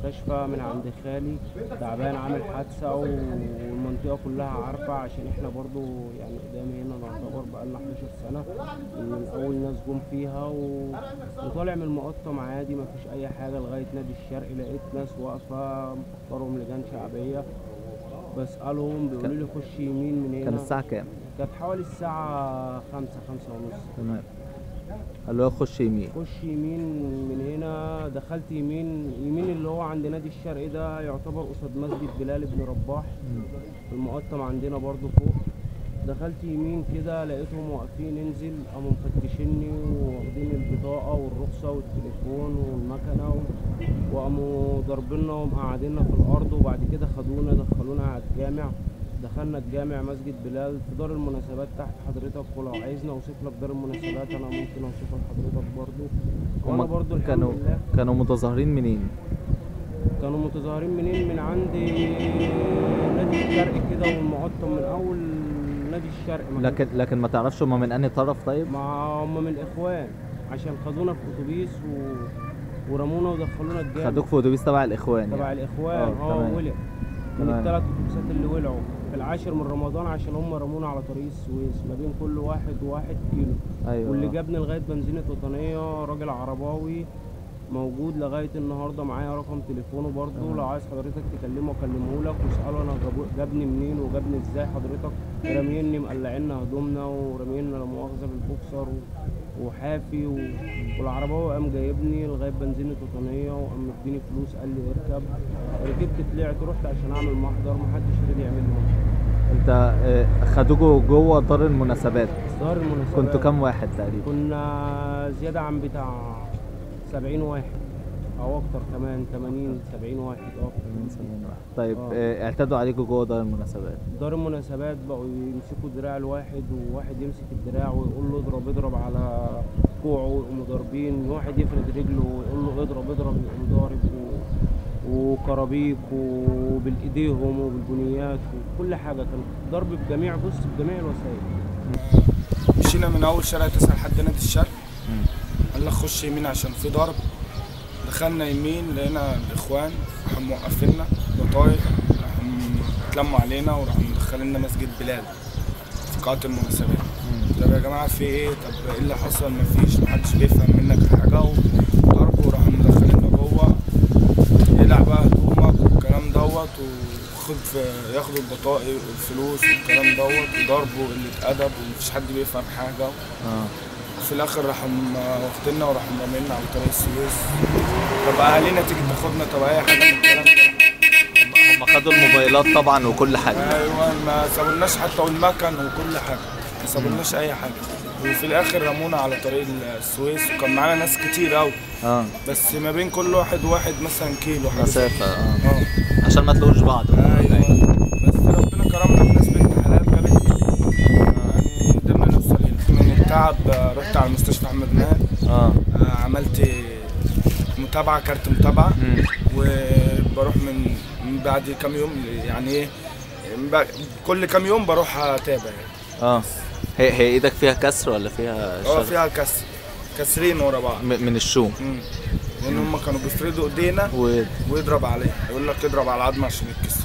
المستشفى من عند خالي تعبان عامل حادثة والمنطقة كلها عارفة عشان احنا برضو يعني قدامي هنا نعتبر بقالنا 11 سنة من أول ناس جم فيها و... وطالع من المقطم عادي مفيش أي حاجة لغاية نادي الشرق لقيت ناس واقفة مختارهم لجان شعبية بسألهم بيقولوا لي خش يمين من هنا كان الساعة كام؟ كانت حوالي الساعة خمسة خمسة ونص تمام قال له خش يمين خش يمين من هنا دخلت يمين يمين اللي هو عند نادي الشرق ده يعتبر قصاد مسجد بلال بن رباح في المقطم عندنا برضو فوق دخلت يمين كده لقيتهم واقفين انزل قاموا مفتشيني واخدين البطاقة والرخصة والتليفون والمكنة و- وقاموا ضاربيننا ومقعديننا في الأرض وبعد كده خدونا دخلونا على الجامع دخلنا الجامع مسجد بلال في دار المناسبات تحت حضرتك ولو عايزني اوصف لك دار المناسبات انا ممكن اوصفها لحضرتك برضو وانا هما برضو الحمد كانوا لله كانوا متظاهرين منين؟ كانوا متظاهرين منين من عند نادي الشرق كده والمقطم من اول نادي الشرق ما لكن لكن ما تعرفش هما من انهي طرف طيب؟ مع هم من الاخوان عشان خدونا في اتوبيس و... ورمونا ودخلونا الجامع خدوك في اتوبيس تبع الاخوان تبع يعني الاخوان آه، اه تمام. ولع من تمام. الثلاث اتوبيسات اللي ولعوا في العاشر من رمضان عشان هم رمونا على طريق السويس ما بين كل واحد وواحد كيلو ايوه واللي آه. جابني لغايه بنزينه وطنيه راجل عرباوي موجود لغايه النهارده معايا رقم تليفونه برضه تمام. لو عايز حضرتك تكلمه اكلمه لك واساله انا جابو- جابني منين وجابني ازاي حضرتك راميني مقلعيننا هدومنا ورامينا لا مؤاخذه بالبوكسر و- وحافي و... والعرباوي قام جايبني لغايه بنزينه وطنيه وقام مديني فلوس قال لي اركب ركبت طلعت رحت عشان اعمل محضر محدش رضي يعمل لي محضر انت آه، خدوكوا جوه دار المناسبات دار المناسبات كنتوا كام واحد تقريبا؟ كنا زيادة عن بتاع 70 واحد أو أكتر كمان 80 70 واحد أه طيب آه. آه، اعتدوا عليكم جوه دار المناسبات دار المناسبات بقوا يمسكوا دراع الواحد وواحد يمسك الدراع ويقول له اضرب اضرب على كوعه ويقوموا ضاربين واحد يفرد رجله ويقول له اضرب اضرب يقوم ضارب و... وكرابيك وبالايديهم وبالبنيات وكل حاجه كان ضرب بجميع بص بجميع الوسائل مشينا من اول شارع تسعة لحد نادي الشرق مم. قال لك خش يمين عشان في ضرب دخلنا يمين لقينا الاخوان راحوا موقفيننا بطايق راحوا اتلموا علينا وراحوا مدخلينا مسجد بلال في قاعة المناسبات طب يا جماعة في ايه طب ايه اللي حصل مفيش محدش بيفهم منك حاجة وضرب وراحوا مدخلينا جوه يقلع بقى هدومك والكلام دوت وخد في ياخدوا البطاقي والفلوس والكلام دوت وضرب وقلة أدب ومفيش حد بيفهم حاجة اه في الاخر راحوا م- واخديننا وراحوا رامينا على طريق السويس طب اهالينا تيجي تاخدنا طب اي حاجه من الكلام ده هم خدوا الموبايلات طبعا وكل حاجه ايوه ما سابولناش حتى والمكن وكل حاجه ما سابولناش اي حاجه وفي الاخر رمونا على طريق السويس وكان معانا ناس كتير قوي اه بس ما بين كل واحد وواحد مثلا كيلو حاجه زي مسافه اه كده. اه عشان ما تلاقوش بعض ايوه بس ربنا كرمنا بناس بنت حلال جابت يعني قدرنا نوصل هنا من التعب آه، رحت على مستشفى احمد ماهر اه آه، عملت متابعة كارت متابعة مم. وبروح من من بعد كام يوم يعني ايه من بعد- كل كام يوم بروح اتابع يعني اه هي هي ايدك فيها كسر ولا فيها اه شغل؟ فيها كسر كسرين ورا بعض م- من الشوم مم. لان هم كانوا بيفردوا ايدينا و... ويضرب عليها يقول لك اضرب على العظم عشان يتكسر